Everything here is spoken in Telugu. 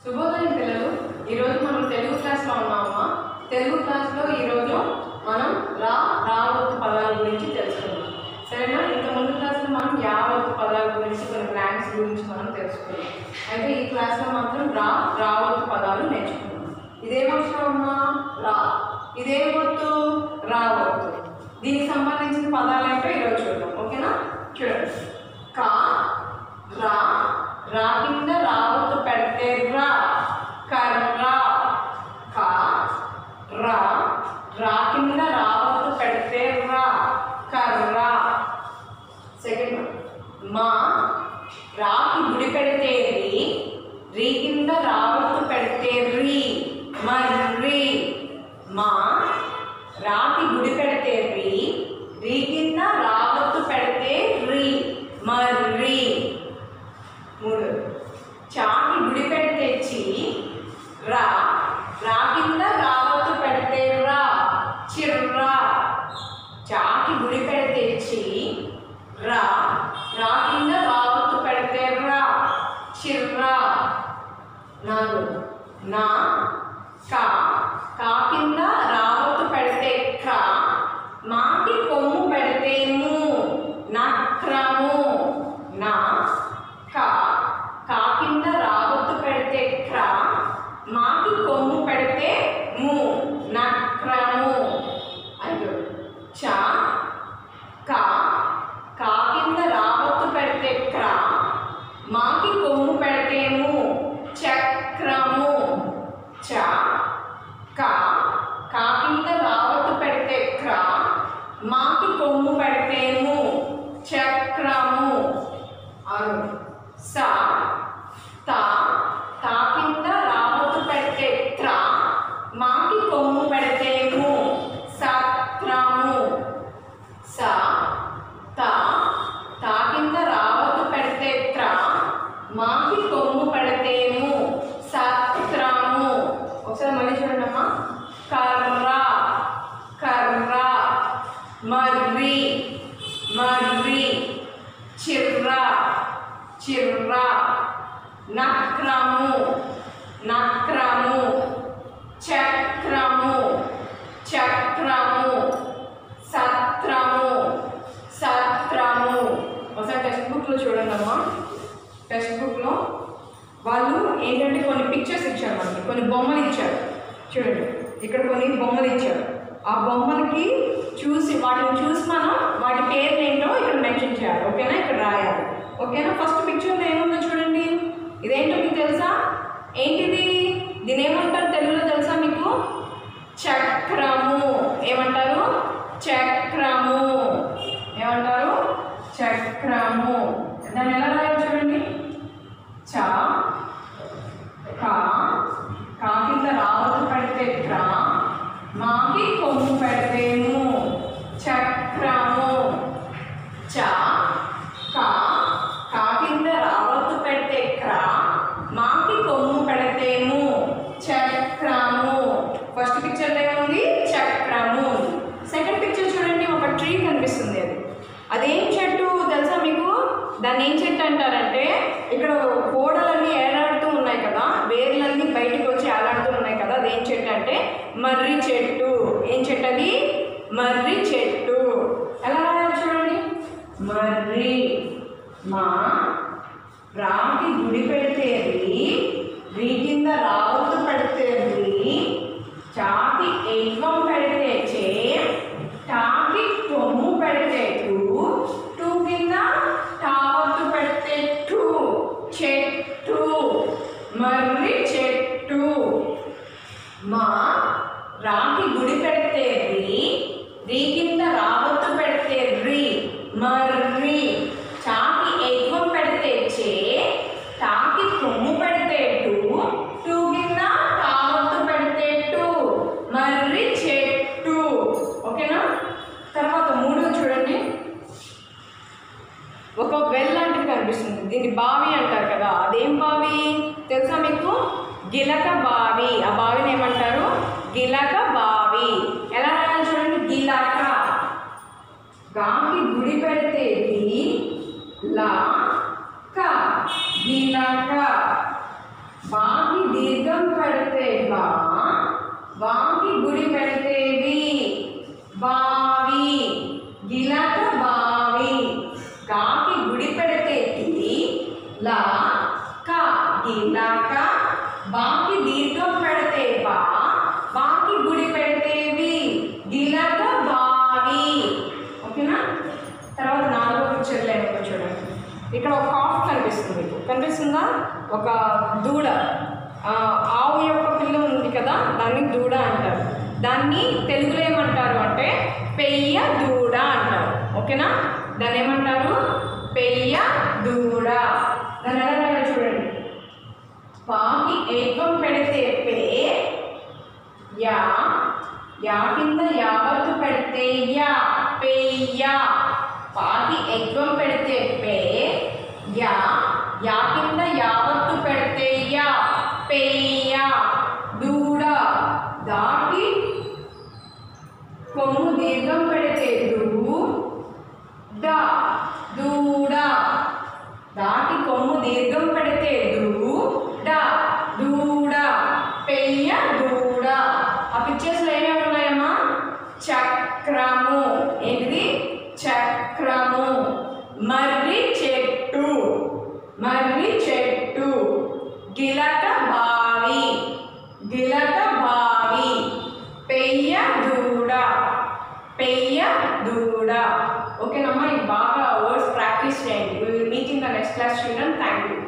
శుభోదయం పిల్లలు ఈరోజు మనం తెలుగు క్లాస్లో ఉన్నామమ్మా తెలుగు క్లాస్లో ఈరోజు మనం రా రావత్తు పదాల గురించి తెలుసుకున్నాం సరేనా ఇంత ముందు క్లాస్లో మనం యావత్తు పదాల గురించి కొన్ని బ్లాంక్స్ గురించి మనం తెలుసుకున్నాం అయితే ఈ క్లాస్లో మాత్రం రా రావత్తు పదాలు నేర్చుకున్నాం ఇదేమొచ్చు అమ్మా రా ఇదేం గుర్తు రావత్తు దీనికి సంబంధించిన పదాలు ఏంటో ఈరోజు చూద్దాం ఓకేనా చూడండి కా రా రా కింద రావత్తు పెడితే రా కర్ర కా రా రా కింద రావత్తు పెడితే రా కర్ర సెకండ్ వన్ మా రాకి గుడి పెడితే రి రీ కింద రావత్తు పెడితే రి మర్రి మా రాకి గుడి పెడితే రి రీ కింద రావత్తు పెడితే రి మర్రి మూడు చాకి గుడి పెడితే చి రా రా కింద రావత్తు పెడితే రా చిర్రా చాకి గుడి పెడితే చి రా రా కింద రావత్తు పెడితే రా చిర్రా నాలుగు నా కా కా కింద రావత్తు పెడితే క్రా మాకి కొమ్ము పెడితే ము నక్రము నా కా కా కింద రావత్తు పెడితే క్రా మాకి కొమ్ము పెడితే ము నక్రము ఐదు చా కా కా కింద రావత్తు పెడితే క్రా మాకి కొమ్ము పెడితే ము చక్రము చ కా కా కింద రావత్తు పెడితే క్రా మాకి కొమ్ము పెడితే ము చక్రము ఆరు సా తా తా కింద రావత్తు పెడితే త్రా మాకి కొమ్ము పెడితే ము సత్రము సా తా తా కింద రావత్తు పెడితే త్రా మాకి కొమ్ము పెడితే ము సత్రము ఒకసారి మళ్ళీ చూడండి అమ్మా కర్ర కర్ర మర్రి మర్రి చిర్ర చిర్ర నక్రము నక్రము చక్రము చక్రము సత్రము సత్రము ఒకసారి టెక్స్ట్ బుక్లో చూడండి అమ్మా టెక్స్ట్ బుక్లో వాళ్ళు ఏంటంటే కొన్ని పిక్చర్స్ ఇచ్చారు మనకి కొన్ని బొమ్మలు ఇచ్చారు చూడండి ఇక్కడ కొన్ని బొమ్మలు ఇచ్చారు ఆ బొమ్మలకి చూసి వాటిని చూసి మనం వాటి పేర్లు ఏంటో ఇక్కడ మెన్షన్ చేయాలి ఓకేనా ఇక్కడ రాయాలి ఓకేనా ఫస్ట్ పిక్చర్లో ఏముందో చూడండి ఇదేంటో మీకు తెలుసా ఏంటిది దీని ఏమంటారు తెలుగులో తెలుసా మీకు చక్రము ఏమంటారు చక్రము ఏమంటారు చక్రము దాన్ని ఎలా రాయాలి చూడండి చ కా కా కింద రావద్దు పెడితే క్రా మాకి కొమ్ము పెడితేము చక్రము చ కా కా కింద రావద్దు పెడితే క్రా మాకి కొమ్ము పెడితేము చక్రము ఫస్ట్ పిక్చర్లో ఏముంది చక్రము సెకండ్ పిక్చర్ చూడండి ఒక ట్రీ కనిపిస్తుంది అది అదేం చెట్టు తెలుసా మీకు దాన్ని ఏం చెట్టు అంటారంటే ఇక్కడ కోడలన్నీ ఏలాడుతూ ఉన్నాయి కదా వేర్లన్నీ బయటకు వచ్చి ఏలాడుతూ ఉన్నాయి కదా అదేం చెట్టు అంటే మర్రి చెట్టు ఏం చెట్టు అది మర్రి చెట్టు ఎలా రాయాలి చూడండి మర్రి మా రాకి గుడి పెడితే రి రీ కింద రావత్తు పెడితే రి చాకి ఏకం పెడితే చే టాకి కొమ్ము పెడితే టూ టూ కింద టావత్తు పెడితే టూ చెట్టు మర్రి చెట్టు మా రాకి గుడి పెడితే రి రీ కింద రావత్తు పెడితే రి మర్రి చాకి ఏకం పెడితే చే టాకి కొమ్ము పెడితే టూ టూ కింద తావత్తు పెడితే టూ మర్రి చెట్టు ఓకేనా తర్వాత మూడో చూడండి ఒక వెల్ లాంటిది కనిపిస్తుంది దీన్ని బావి అంటారు కదా అదేం బావి తెలుసా మీకు గిలక బావి ఆ బావిని ఏమంటారు గిలక బావి ఎలా రాయాలి చూడండి గిలక గాకి గుడి పెడితే గి లా క గిలక బాకి దీర్ఘం పెడితే బా వాకి గుడి పెడితే వి బావి గిలక బావి కాకి గుడి పెడితే తి లా క గిలక బాకి దీర్ఘం పెడితే బా బాకి గుడి పెడితే వి గిలక బావి ఓకేనా తర్వాత నాలుగో పిక్చర్లో ఏమో చూడండి ఇక్కడ ఒక కాఫ్ కనిపిస్తుంది మీకు కనిపిస్తుందా ఒక దూడ ఆ, ఆవు యొక్క పిల్ల ఉంది కదా దాన్ని దూడ అంటారు దాన్ని తెలుగులో ఏమంటారు అంటే పెయ్య దూడ అంటారు ఓకేనా దాన్ని ఏమంటారు పెయ్య దూడ దాన్ని ఎలా రాయాలో చూడండి పాకి ఏకం పెడితే పే యా యా కింద యావత్తు పెడితే యా పెయ్య పాకి ఎగ్గం పెడితే పే యా యా కింద యావత్తు పెడితే యా పెయ్య దూడ దాటి కొమ్ము దీర్ఘం పెడితే దూ డ దూడ దాటి కొమ్ము దీర్ఘం పెడితే దూ డ దూడ పెయ్య దూడ ఆ పిక్చర్స్లో ఏమేమి ఉన్నాయమ్మా చక్రము ఏంటిది చక్రము మర్రి చెట్టు మర్రి చెట్టు గిలక బావి గిలక బావి పెయ్య దూడ పెయ్య దూడ ఓకేనమ్మా ఇది బాగా వర్డ్స్ ప్రాక్టీస్ చేయండి will meet in the next class children thank you